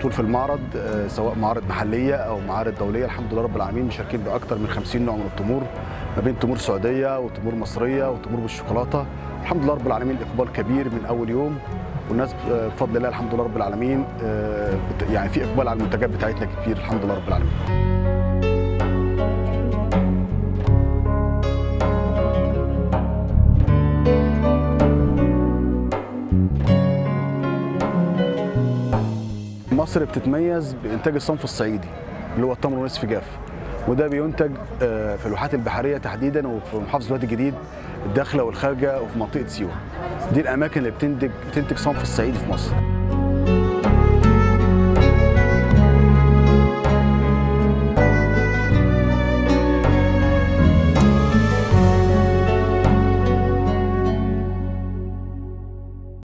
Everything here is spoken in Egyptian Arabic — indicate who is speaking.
Speaker 1: طول في المعرض آه، سواء معارض محليه او معارض دوليه الحمد لله رب العالمين مشاركين باكثر من 50 نوع من التمور ما بين تمور سعوديه وتمور مصريه وتمور بالشوكولاته الحمد لله رب العالمين اقبال كبير من اول يوم والناس آه، بفضل الله الحمد لله رب العالمين آه، بت- يعني في اقبال على المنتجات بتاعتنا كتير الحمد لله رب العالمين مصر بتتميز بانتاج الصنف الصعيدي اللي هو التمر ونصف جاف وده بينتج آه، في الواحات البحريه تحديدا وفي محافظه الوادي الجديد الداخله والخارجه وفي منطقه سيوه دي الاماكن اللي بتنتج بتنتج صنف الصعيدي في مصر